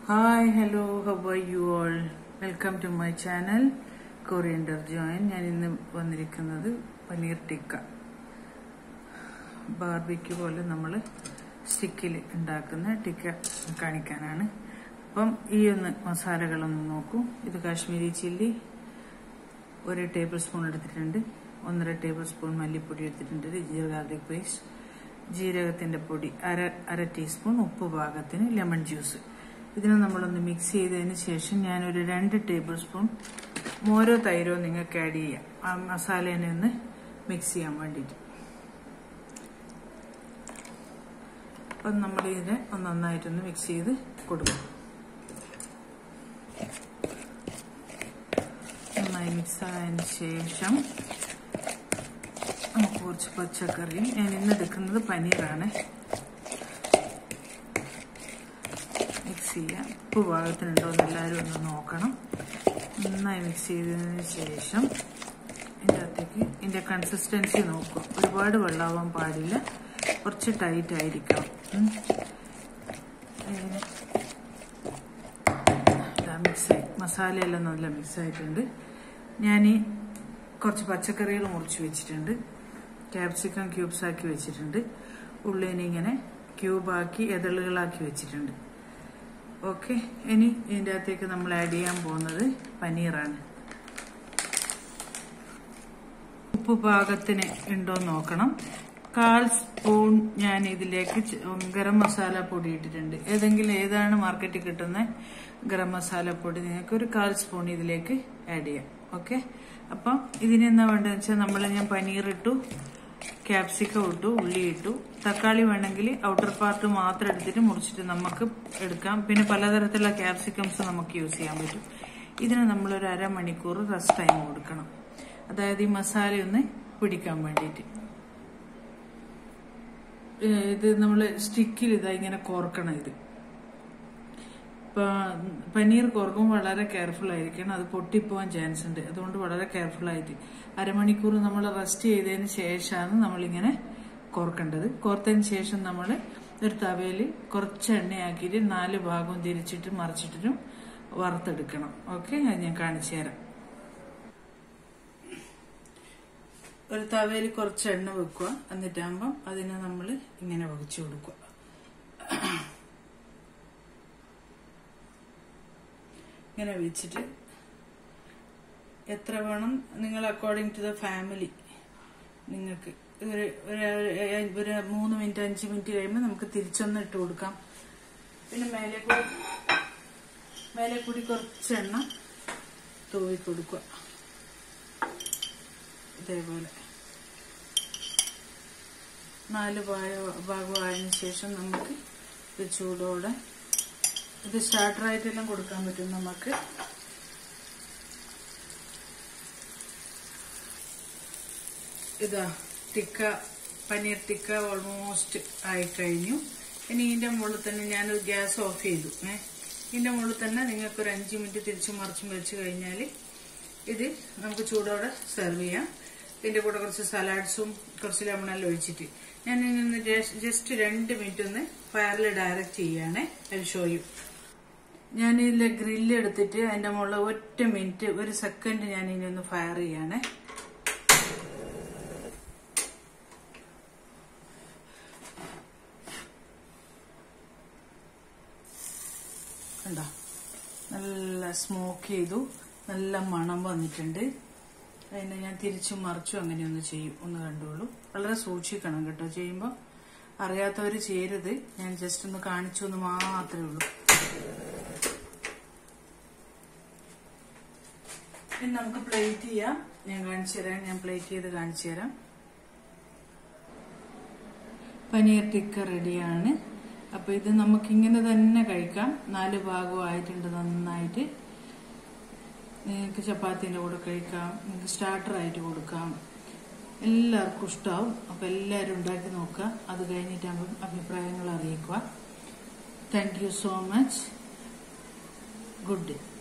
hi hello how are you all welcome to my channel coriander join ഞാൻ ഇന്ന് വന്നിരിക്കുന്നത് പനീർ ടിക്ക ബാർബിക്ക് പോലെ നമ്മൾ സ്റ്റിക്കിൽ ഉണ്ടാക്കുന്ന ടിക്ക കാണിക്കാനാണ് അപ്പം ഈ ഒന്ന് മസാലകളൊന്ന് നോക്കൂ ഇത് കാശ്മീരി ചില്ലി ഒരു ടേബിൾ സ്പൂൺ എടുത്തിട്ടുണ്ട് ഒന്നര ടേബിൾ സ്പൂൺ മല്ലിപ്പൊടി എടുത്തിട്ടുണ്ട് ജിഞ്ചർ ഗാർലിക് പേസ്റ്റ് ജീരകത്തിന്റെ പൊടി അര അര ടീസ്പൂൺ ഉപ്പ് പാകത്തിന് ലെമൺ ജ്യൂസ് ഇതിനെ നമ്മളൊന്ന് മിക്സ് ചെയ്തതിന് ശേഷം ഞാനൊരു രണ്ട് ടേബിൾ സ്പൂൺ മോരോ തൈരോ നിങ്ങൾക്ക് ആഡ് ചെയ്യാം ആ മസാലേനെ ഒന്ന് മിക്സ് ചെയ്യാൻ വേണ്ടിയിട്ട് അപ്പം നമ്മൾ ഇതിനെ ഒന്ന് നന്നായിട്ടൊന്ന് മിക്സ് ചെയ്ത് കൊടുക്കും നന്നായി മിക്സ് ആയതിന് ശേഷം നമുക്ക് കുറച്ച് പച്ചക്കറിയും ഞാൻ ഇന്ന് എടുക്കുന്നത് പനീറാണ് മിക്സ് ചെയ്യാം ഉപ്പ് പാകത്തിനുണ്ടോ എന്ന് എല്ലാവരും ഒന്ന് നോക്കണം നന്നായി മിക്സ് ചെയ്തതിന് ശേഷം ഇതിൻ്റെ അകത്തേക്ക് ഇതിൻ്റെ കൺസിസ്റ്റൻസി നോക്കുക ഒരുപാട് വെള്ളമാവാൻ പാടില്ല കുറച്ച് ടൈറ്റ് ആയിരിക്കണം മിക്സായി മസാലയെല്ലാം നല്ല മിക്സ് ആയിട്ടുണ്ട് ഞാൻ കുറച്ച് പച്ചക്കറികൾ മുറിച്ച് വെച്ചിട്ടുണ്ട് ക്യാപ്സിക്കം ക്യൂബ്സ് ആക്കി വെച്ചിട്ടുണ്ട് ഉള്ളിനെ ഇങ്ങനെ ക്യൂബാക്കി എതളുകളാക്കി വെച്ചിട്ടുണ്ട് ഓക്കെ ഇനി ഇതിൻ്റെ അകത്തേക്ക് നമ്മൾ ആഡ് ചെയ്യാൻ പോകുന്നത് പനീറാണ് ഉപ്പ് പാകത്തിന് ഉണ്ടോ നോക്കണം കാൽ സ്പൂൺ ഞാൻ ഇതിലേക്ക് ഗരം മസാല പൊടി ഇട്ടിട്ടുണ്ട് ഏതെങ്കിലും ഏതാണ് മാർക്കറ്റിൽ കിട്ടുന്ന ഗരം മസാല പൊടി നിങ്ങൾക്ക് ഒരു കാൽ സ്പൂൺ ഇതിലേക്ക് ആഡ് ചെയ്യാം ഓക്കെ അപ്പം ഇതിനെന്താ വേണ്ടതെന്ന് വെച്ചാൽ നമ്മൾ ഞാൻ പനീർ ഇട്ടു ക്യാപ്സിക്കം ഇട്ടു ഉള്ളി ഇട്ടു തക്കാളി വേണമെങ്കിൽ ഔട്ടർ പാർട്ട് മാത്രം എടുത്തിട്ട് മുറിച്ചിട്ട് നമുക്ക് എടുക്കാം പിന്നെ പലതരത്തിലുള്ള ക്യാപ്സിക്കംസ് നമുക്ക് യൂസ് ചെയ്യാൻ പറ്റും ഇതിന് നമ്മളൊരു അരമണിക്കൂർ റെസ്റ്റ് ടൈം കൊടുക്കണം അതായത് ഈ മസാല ഒന്ന് പിടിക്കാൻ വേണ്ടിയിട്ട് ഇത് നമ്മൾ സ്റ്റിക്കിൽ ഇതാ ഇങ്ങനെ കോർക്കണം ഇത് പനീർ കോർക്കുമ്പോൾ വളരെ കെയർഫുൾ ആയിരിക്കണം അത് പൊട്ടിപ്പോവാൻ ചാൻസ് ഉണ്ട് അതുകൊണ്ട് വളരെ കെയർഫുൾ ആയിട്ട് അരമണിക്കൂർ നമ്മൾ റെസ്റ്റ് ചെയ്തതിന് ശേഷമാണ് നമ്മളിങ്ങനെ കോർക്കേണ്ടത് കോർത്തതിന് ശേഷം നമ്മൾ ഒരു തവയിൽ കുറച്ച് എണ്ണയാക്കിയിട്ട് നാല് ഭാഗവും തിരിച്ചിട്ട് മറിച്ചിട്ടിട്ടും വറുത്തെടുക്കണം ഓക്കെ അത് ഞാൻ കാണിച്ചു തരാം ഒരു തവയിൽ കുറച്ച് എണ്ണ വെക്കുക എന്നിട്ടാകുമ്പം അതിനെ നമ്മൾ ഇങ്ങനെ വഹിച്ചു കൊടുക്കുക ഇങ്ങനെ വെച്ചിട്ട് എത്ര വേണം നിങ്ങൾ അക്കോർഡിംഗ് ടു ദ ഫാമിലി നിങ്ങൾക്ക് ഒരു ഒരു മൂന്ന് മിനിറ്റ് അഞ്ച് മിനിറ്റ് കഴിയുമ്പോൾ നമുക്ക് തിരിച്ചൊന്ന് ഇട്ട് കൊടുക്കാം പിന്നെ മേലെ കൂടി മേലെ കൂടി കുറച്ച് എണ്ണ തൂവി കൊടുക്കുക ഇതേപോലെ നാല് ഭാഗമായതിനു ശേഷം നമുക്ക് ഇത് ചൂടോടെ ഇത് സ്റ്റാർട്ടറായിട്ടെല്ലാം കൊടുക്കാൻ പറ്റും നമുക്ക് ഇതാ ടിക്ക പനീർ ടിക്ക ഓൾമോസ്റ്റ് ആയിക്കഴിഞ്ഞു ഇനി ഇതിന്റെ മുകളിൽ തന്നെ ഞാൻ ഗ്യാസ് ഓഫ് ചെയ്തു ഏഹ് ഇതിന്റെ മുകളിൽ തന്നെ നിങ്ങൾക്ക് ഒരു അഞ്ച് മിനിറ്റ് തിരിച്ചും മറിച്ചും വെച്ച് കഴിഞ്ഞാൽ ഇത് നമുക്ക് ചൂടോടെ സെർവ് ചെയ്യാം ഇതിന്റെ കൂടെ കുറച്ച് സലാഡ്സും കുറച്ച് ലെമണെല്ലാം ഒഴിച്ചിട്ട് ഞാൻ ഇന്ന് ജസ്റ്റ് രണ്ട് മിനിറ്റ് ഒന്ന് ഫയറിൽ ഡയറക്റ്റ് ചെയ്യാണ് അത് ഷോയും ഞാൻ ഇതിലെ ഗ്രില്ല് എടുത്തിട്ട് അതിന്റെ മുകളിൽ ഒറ്റ മിനിറ്റ് ഒരു സെക്കൻഡ് ഞാൻ ഇനി ഒന്ന് ഫയർ ചെയ്യാണ് കണ്ടോ നല്ല സ്മോക്ക് ചെയ്തു നല്ല മണം വന്നിട്ടുണ്ട് അതിനെ ഞാൻ തിരിച്ചും മറിച്ചും അങ്ങനെ ഒന്ന് ചെയ്യും ഒന്ന് കണ്ടോളൂ വളരെ സൂക്ഷിക്കണം കേട്ടോ ചെയ്യുമ്പോൾ അറിയാത്തവർ ചെയ്യരുത് ഞാൻ ജസ്റ്റ് ഒന്ന് കാണിച്ചു എന്ന് മാത്രമേ ഉള്ളൂ ഇനി നമുക്ക് പ്ലേറ്റ് ചെയ്യാം ഞാൻ കാണിച്ചു തരാം ഞാൻ പ്ലേറ്റ് ചെയ്ത് കാണിച്ചു തരാം പനീർ ടിക്ക റെഡിയാണ് അപ്പൊ ഇത് നമുക്ക് ഇങ്ങനെ തന്നെ കഴിക്കാം നാല് ഭാഗമായിട്ടുണ്ട് നന്നായിട്ട് നിങ്ങൾക്ക് ചപ്പാത്തിന്റെ കൂടെ കഴിക്കാം നിങ്ങൾക്ക് സ്റ്റാർട്ടർ ആയിട്ട് കൊടുക്കാം എല്ലാവർക്കും ഇഷ്ടമാവും അപ്പൊ എല്ലാവരും ഉണ്ടാക്കി നോക്കുക അത് കഴിഞ്ഞിട്ടാകുമ്പോൾ അഭിപ്രായങ്ങൾ അറിയിക്കുക thank you so much good day